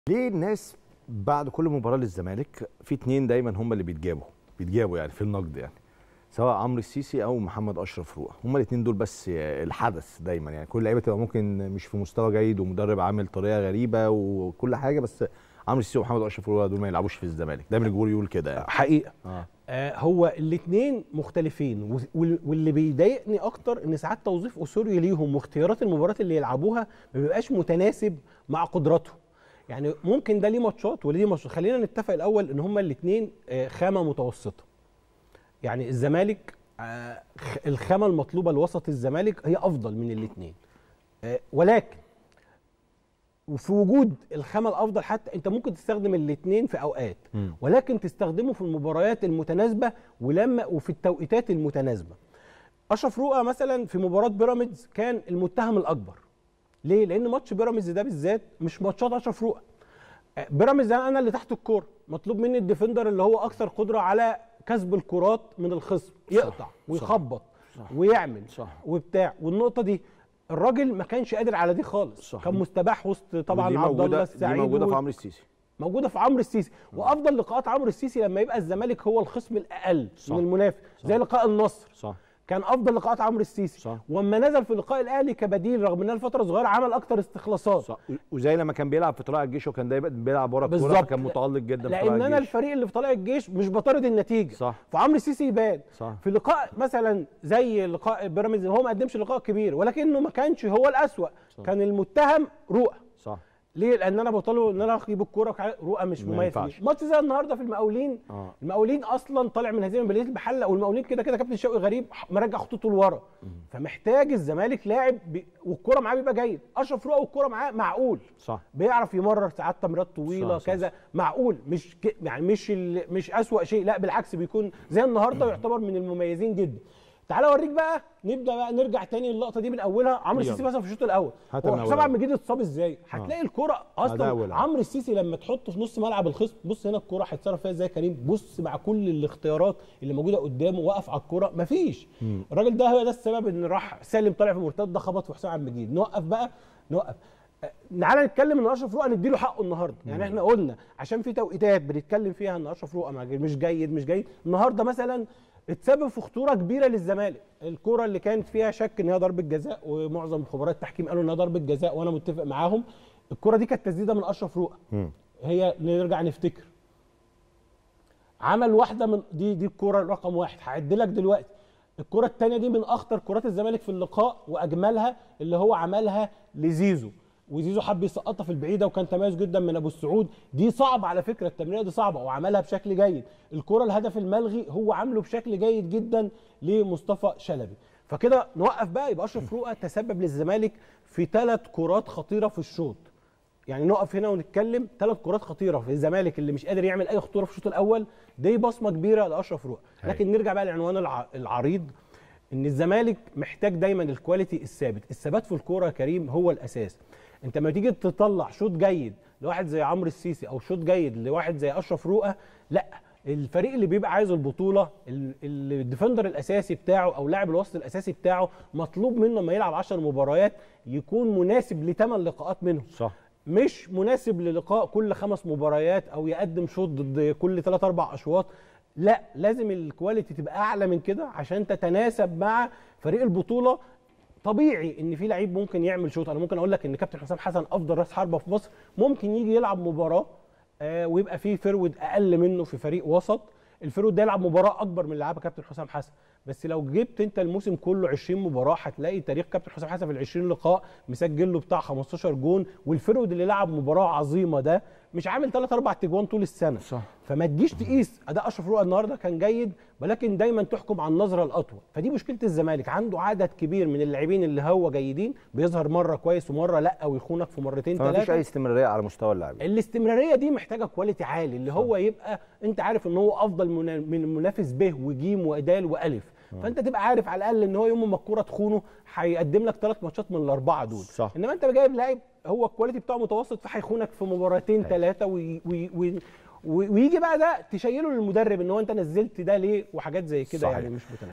ليه الناس بعد كل مباراه للزمالك في اتنين دايما هم اللي بيتجابوا بيتجابوا يعني في النقد يعني سواء عمرو السيسي او محمد اشرف روقه هم الاثنين دول بس الحدث دايما يعني كل اللعيبه تبقى ممكن مش في مستوى جيد ومدرب عامل طريقه غريبه وكل حاجه بس عمرو السيسي ومحمد اشرف روقه دول ما يلعبوش في الزمالك دايما الجمهور يقول كده يعني حقيقه اه آه هو الاثنين مختلفين وال- واللي بيضايقني اكتر ان ساعات توظيف اسوري ليهم واختيارات المباريات اللي يلعبوها ما بيبقاش متناسب مع قدراتهم يعني ممكن ده ليه ماتشات وليه ماتشات خلينا نتفق الاول ان هما الاثنين خامه متوسطه يعني الزمالك آه، خ- الخامه المطلوبه لوسط الزمالك هي افضل من الاثنين ولكن وفي وجود الخامه الافضل حتى انت ممكن تستخدم الاثنين في اوقات مم. ولكن تستخدمه في المباريات المتناسبه ولما وفي التوقيتات المتناسبه اشرف رؤى مثلا في مباراه بيراميدز كان المتهم الاكبر ليه لان ماتش بيراميدز ده بالذات مش ماتشات اشرف رؤى آه، بيراميدز ده انا اللي تحت الكوره مطلوب مني الديفندر اللي هو اكثر قدره على كسب الكرات من الخصم يقطع ويخبط صح. ويعمل صح. وبتاع والنقطه دي الراجل ما كانش قادر على دي خالص صح. كان مستباح وسط طبعا ودي عبد الله موجوده دي السعيد موجوده في و- عمرو السيسي موجوده في عمرو السيسي وافضل لقاءات عمرو السيسي لما يبقى الزمالك هو الخصم الاقل صح. من المنافس صح. زي لقاء النصر صح كان افضل لقاءات عمرو السيسي صح. واما نزل في لقاء الاهلي كبديل رغم انها الفتره صغيره عمل اكتر استخلاصات صح وزي لما كان بيلعب في طلائع الجيش وكان دايما بيلعب ورا الكوره بالظبط. كان متالق جدا في لان طلائع انا الجيش الفريق اللي في طلائع الجيش مش بطارد النتيجه صح. فعمرو السيسي يبان صح. في لقاء مثلا زي لقاء بيراميدز هو ما قدمش لقاء كبير ولكنه ما كانش هو الاسوا صح. كان المتهم رؤى صح ليه؟ لان انا بطاله ان انا اجيب الكوره وكع- رؤى مش ما مميز ينفعش. فيه. ماتش زي النهارده في المقاولين اه المقاولين اصلا طالع من هزيمه بلديه المحله والمقاولين كده كده كابتن شوقي غريب ح- مرجع خطوطه لورا فمحتاج الزمالك لاعب بي... والكوره معاه بيبقى جيد اشرف رؤى والكوره معاه معقول صح بيعرف يمرر ساعات تمريرات طويله صح، صح، كذا معقول مش ك... يعني مش ال... مش اسوأ شيء لا بالعكس بيكون زي النهارده يعتبر من المميزين جدا تعالى اوريك بقى نبدا بقى نرجع تاني اللقطه دي من اولها عمرو يلا. السيسي مثلا في الشوط الاول هات هو من حسام أولها. عبد المجيد اتصاب ازاي هتلاقي الكره ده اصلا أول عمرو السيسي لما تحطه في نص ملعب الخصم بص هنا الكره هيتصرف فيها ازاي يا كريم بص مع كل الاختيارات اللي موجوده قدامه واقف على الكره مفيش الراجل ده هو ده السبب ان راح سالم طالع في مرتده خبط في حسام عبد المجيد نوقف بقى نوقف أه، تعالى نتكلم ان اشرف رؤى نديله حقه النهارده يعني احنا قلنا عشان في توقيتات بنتكلم فيها ان اشرف رؤى ما- مش جيد مش جيد النهارده مثلا اتسبب في خطوره كبيره للزمالك الكره اللي كانت فيها شك ان هي ضربه جزاء ومعظم خبراء التحكيم قالوا انها ضربه جزاء وانا متفق معاهم الكره دي كانت تسديده من اشرف رؤى مم. هي نرجع نفتكر عمل واحده من دي دي الكره رقم واحد هعد لك دلوقتي الكره الثانيه دي من اخطر كرات الزمالك في اللقاء واجملها اللي هو عملها لزيزو وزيزو حب يسقطها في البعيده وكان تميز جدا من ابو السعود دي صعبه على فكره التمريره دي صعبه وعملها بشكل جيد الكره الهدف الملغي هو عامله بشكل جيد جدا لمصطفى شلبي فكده نوقف بقى يبقى اشرف رؤى تسبب للزمالك في ثلاث كرات خطيره في الشوط يعني نقف هنا ونتكلم ثلاث كرات خطيره في الزمالك اللي مش قادر يعمل اي خطوره في الشوط الاول دي بصمه كبيره لاشرف رؤى أيوة. لكن نرجع بقى للعنوان الع- العريض ان الزمالك محتاج دايما الكواليتي الثابت الثبات في الكوره يا كريم هو الاساس انت لما تيجي تطلع شوط جيد لواحد زي عمرو السيسي او شوط جيد لواحد زي اشرف رؤى لا الفريق اللي بيبقى عايز البطوله ال- ال- الديفندر الاساسي بتاعه او لاعب الوسط الاساسي بتاعه مطلوب منه لما يلعب 10 مباريات يكون مناسب لثمان لقاءات منهم صح مش مناسب للقاء كل خمس مباريات او يقدم شوط ضد كل ثلاث اربع اشواط لا لازم الكواليتي تبقى اعلى من كده عشان تتناسب مع فريق البطوله طبيعي ان في لعيب ممكن يعمل شوط انا ممكن اقول لك ان كابتن حسام حسن افضل راس حربه في مصر ممكن يجي يلعب مباراه آه ويبقى فيه فرود اقل منه في فريق وسط الفرود ده يلعب مباراه اكبر من اللي لعبها كابتن حسام حسن بس لو جبت انت الموسم كله 20 مباراه هتلاقي تاريخ كابتن حسام حسن في ال 20 لقاء مسجل له بتاع 15 جون والفرود اللي لعب مباراه عظيمه ده مش عامل 3 4 تجوان طول السنه صح. فما تجيش تقيس اداء اشرف رؤى النهارده كان جيد ولكن دايما تحكم على النظره الاطول فدي مشكله الزمالك عنده عدد كبير من اللاعبين اللي هو جيدين بيظهر مره كويس ومره لا ويخونك في مرتين فما فيش ثلاثه اي استمراريه على مستوى اللاعبين الاستمراريه دي محتاجه كواليتي عالي اللي هو يبقى انت عارف ان هو افضل منا- من منافس ب وجيم ودال والف فانت تبقى عارف على الاقل ان هو يوم ما الكوره تخونه هيقدم لك ثلاث ماتشات من الاربعه دول صح. انما انت جايب لاعب هو الكواليتي بتاعه متوسط فهيخونك في مباراتين ثلاثه وي وي وي ويجي بقى ده تشيله للمدرب ان هو انت نزلت ده ليه وحاجات زي كده صحيح. يعني مش متناسبه